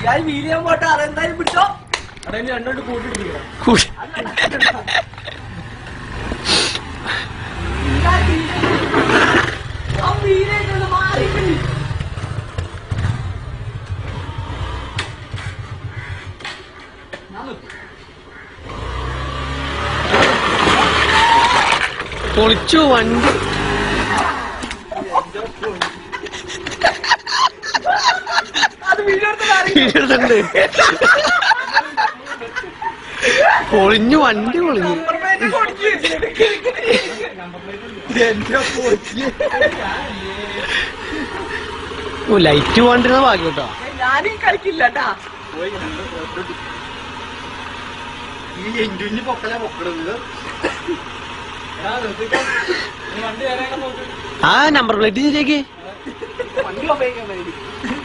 ഞാൻ വീഡിയോ പോട്ടെ അതെന്തായാലും പിടിച്ചോ അവിടെ ഇനി രണ്ടോട്ട് കൂട്ടിട്ടിരിക്കണം കൂടി. ആ വീഡിയോ മാറിയിട്ടുണ്ട് പൊളിച്ചു വണ്ടി അത് വീഡിയോ എടുത്ത് മാറി വീഴുന്നുണ്ട് പൊളിഞ്ഞു വണ്ടി പൊളിഞ്ഞു നമ്പർ പ്ലേറ്റ് കൊടുക്ക്. എന്റെ പൊക്കി. ഓ ലൈറ്റ് പോണ്ടിരുന്ന ഭാഗ്യം കേട്ടോ ഞാനും കളിക്കില്ല കേട്ടാ ഈ എൻഡുവിന് പൊക്കല പൊക്കണത് വണ്ടി വരാൻ നോക്ക് ആ നമ്പർ പ്ലേറ്റ് ശരിയാക്കി വണ്ടി ഉപയോഗിക്കാൻ